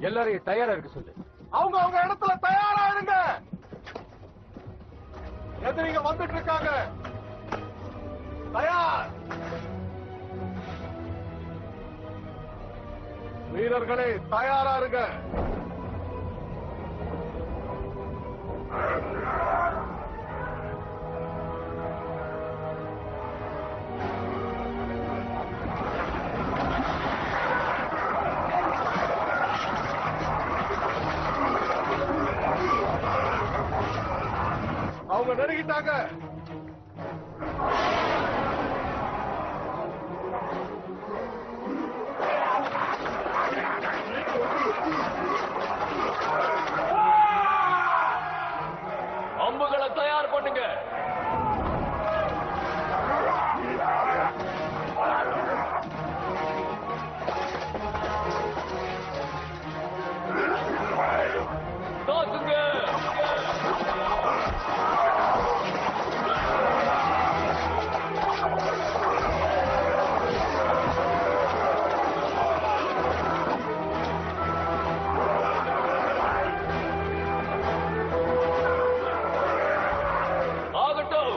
எல்லாரையும் தயாரா இருக்க சொல்லு அவங்க அவங்க இடத்துல தயாரா இருங்க எதிரிங்க வந்துட்டு இருக்காங்க தயார் வீரர்களே தயாரா இருங்க அவங்க நெருங்கிட்டாங்க அம்புகளை தயார் பண்ணுங்க தாக்குங்க ஆகட்டும்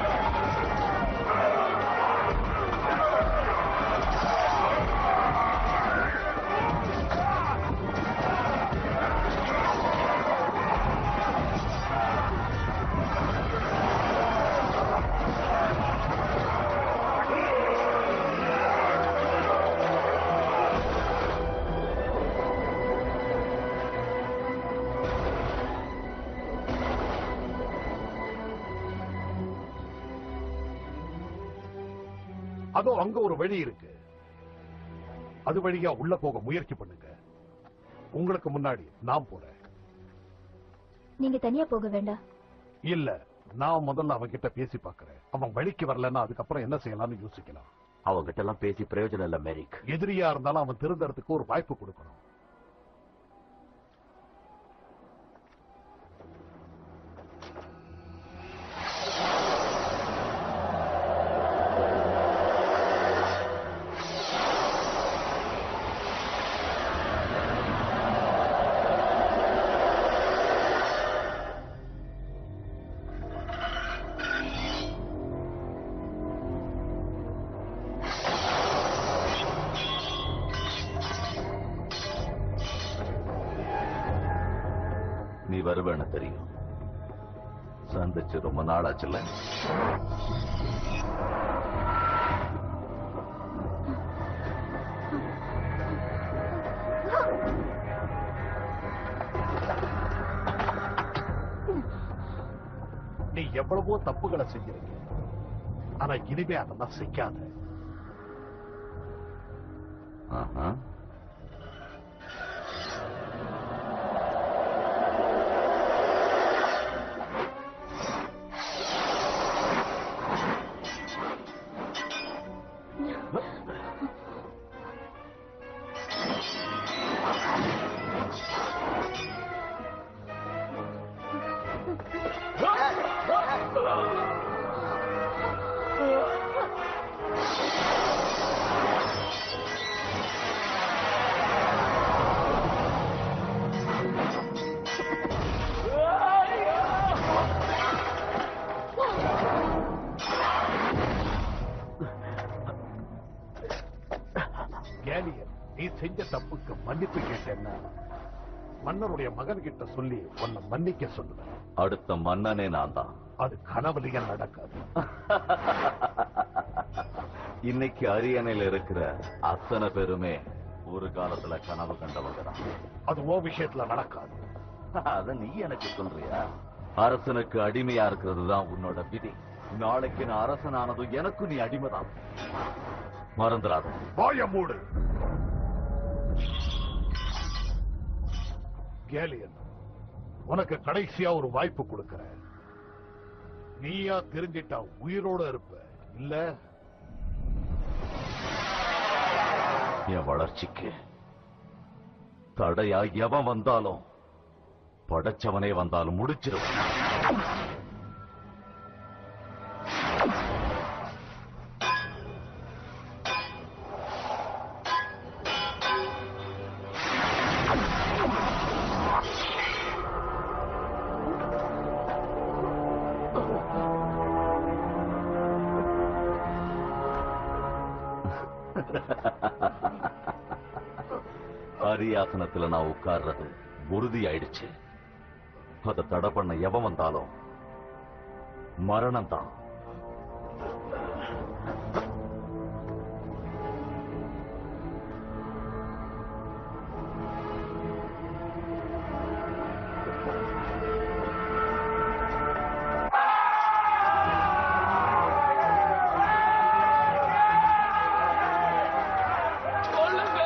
அதோ அங்க ஒரு வழி இருக்கு அது வழியா உள்ள போக முயற்சி பண்ணுங்க உங்களுக்கு முன்னாடி நான் போறேன் நீங்க தனியா போக வேண்டாம் இல்ல நான் முதல்ல அவன் கிட்ட பேசி பார்க்கறேன் அவன் வழிக்கு வரலன்னா அதுக்கப்புறம் என்ன செய்யலாம்னு யோசிக்கலாம் அவங்கிட்ட எல்லாம் பேசி பிரயோஜனம் இல்ல மேரிக் எதிரியா இருந்தாலும் அவன் திருந்தறதுக்கு ஒரு வாய்ப்பு கொடுக்கணும் நீ வருவேன்னு தெரியும் சந்திச்சு ரொம்ப நாளாச்சுல்ல நீ எவ்வளவோ தப்புகளை செஞ்சிருக்க ஆனா இனிமே அதெல்லாம் செய்யாத ஆஹா. கேலியன் நீ செஞ்ச தப்புக்கு மன்னிப்பு கேட்டேன்னா மன்னருடைய மகன் கிட்ட சொல்லி உன்னை மன்னிக்க சொல்லுவேன் அடுத்த மன்னனே நான் தான் அது கனவுலயும் நடக்காது இன்னைக்கு அரியணையில இருக்கிற அத்தனை பேருமே ஒரு காலத்துல கனவு கண்டவங்க தான் அது ஓ விஷயத்துல நடக்காது அத நீ எனக்கு சொல்றியா அரசனுக்கு அடிமையா இருக்கிறது தான் உன்னோட விதி நாளைக்கு நான் அரசனானதும் எனக்கும் நீ அடிமைதான் மறந்துடாத வாய மூடு கேலியன் உனக்கு கடைசியா ஒரு வாய்ப்பு கொடுக்கறேன் நீயா தெரிஞ்சிட்டா உயிரோட இருப்ப இல்ல என் வளர்ச்சிக்கு தடையா எவன் வந்தாலும் படைச்சவனே வந்தாலும் முடிச்சிருவேன் அரியாசனத்துல நான் உட்கார்றது உறுதி ஆயிடுச்சு அதை தடை பண்ண எவன் வந்தாலும் மரணம் தான் கொல்லுங்க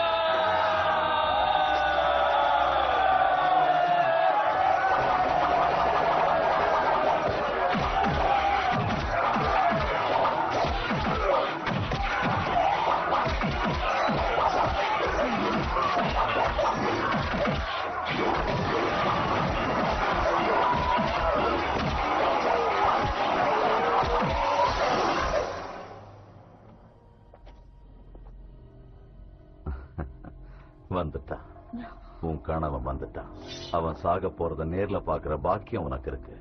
வந்துட்டான் உன் கணவன் வந்துட்டான் அவன் சாக போறத நேர்ல பாக்குற பாக்கியம் உனக்கு இருக்கு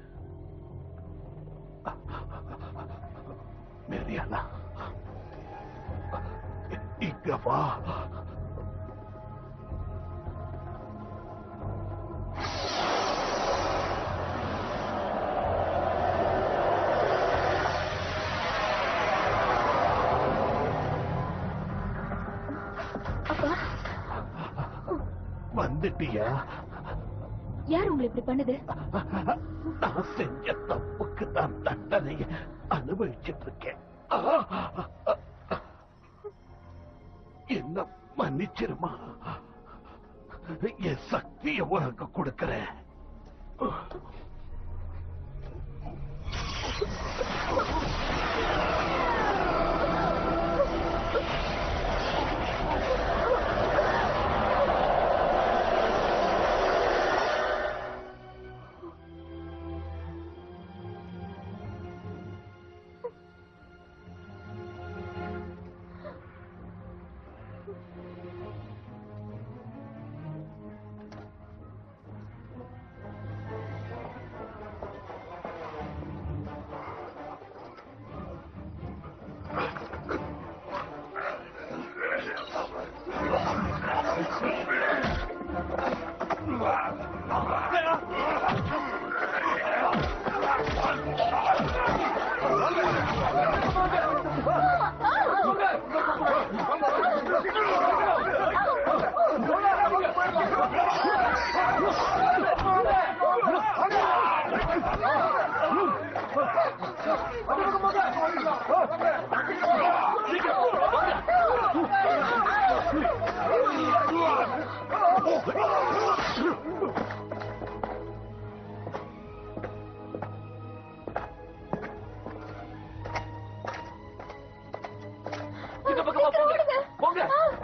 மேரியானா இங்க வா அப்பா வந்துட்டியா யார் உங்களை இப்படி பண்ணுது நான் செஞ்ச தப்புக்கு தான் தண்டனைய அனுபவிச்சிட்டு இருக்கேன் என்ன மன்னிச்சிருமா என் சக்தியை உனக்கு கொடுக்கிறேன் இந்த பக்கமா போங்க போங்க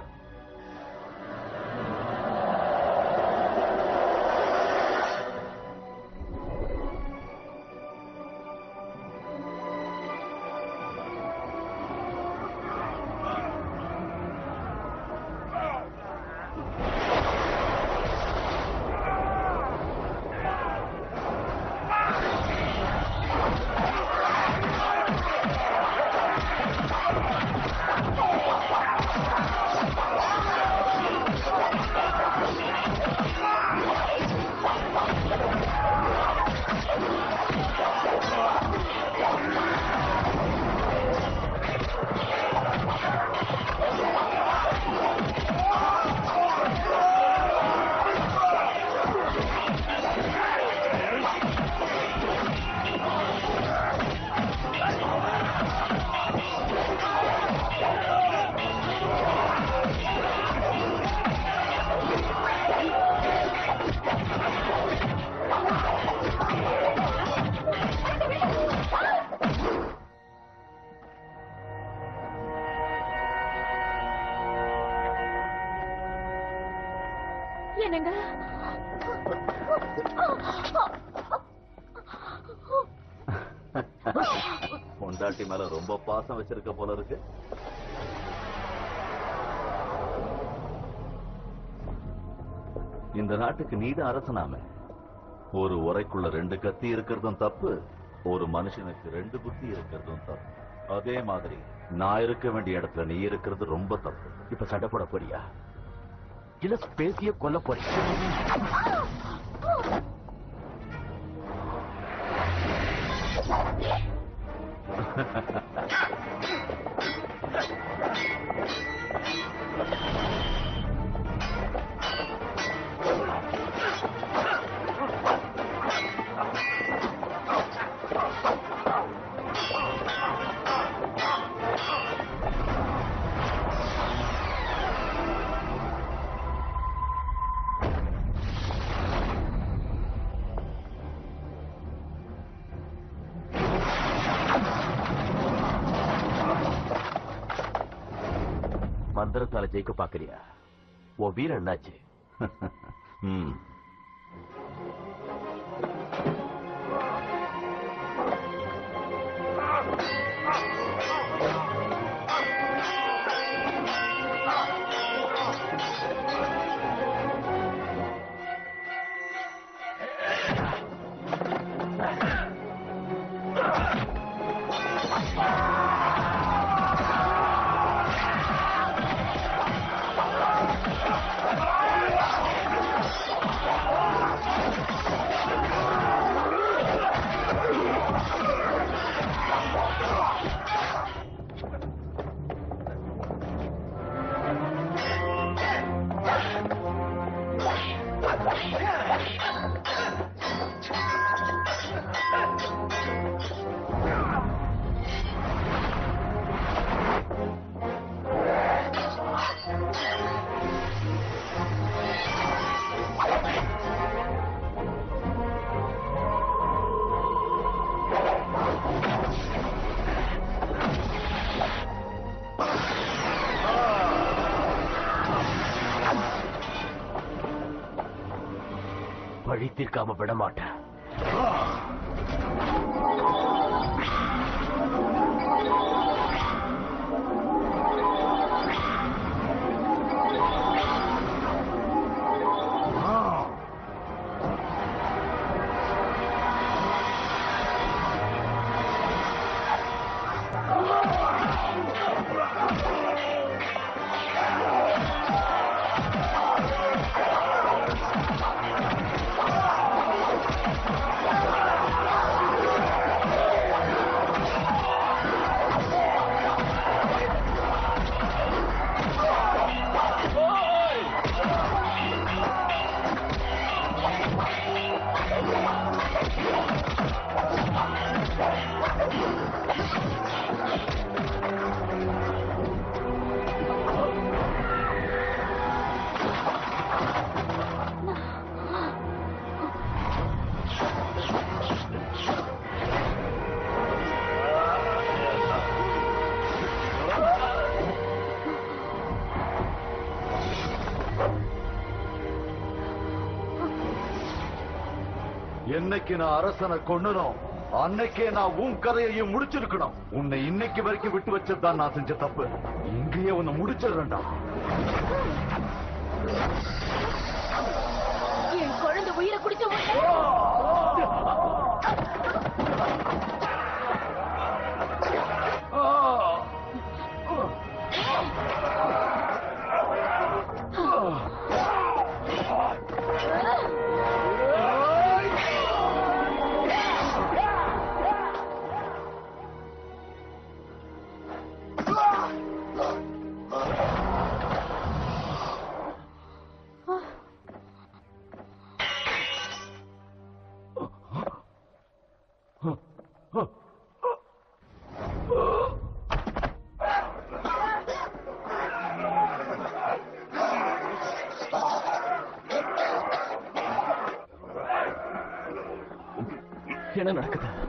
என்னங்க பொண்டாட்டி மேல ரொம்ப பாசம் வச்சிருக்க போல இருக்கு இந்த நாட்டுக்கு நீதான் அரசனாமே ஒரு உரைக்குள்ள ரெண்டு கத்தி இருக்கிறதும் தப்பு ஒரு மனுஷனுக்கு ரெண்டு புத்தி இருக்கிறதும் தப்பு அதே மாதிரி நான் இருக்க வேண்டிய இடத்துல நீ இருக்கிறது ரொம்ப தப்பு இப்ப சண்டை போட போறியா இல்ல பேசிய கொல்ல போறியா மந்திரத்தால ஜெயிக்க பாக்குறியா உன் வீரம் என்னாச்சு ம். பழி தீர்க்காம விட மாட்டேன் என்னைக்கு நான் அரசனை கொன்னனோ அன்னைக்கே நான் உன் கதையையும் முடிச்சிருக்கணும் உன்னை இன்னைக்கு வரைக்கும் விட்டு வச்சதுதான் நான் செஞ்ச தப்பு இங்கேயே உன்னை முடிச்சிடுறேன்டா என் குழந்தை உயிரை குடிச்ச என்ன நடக்குது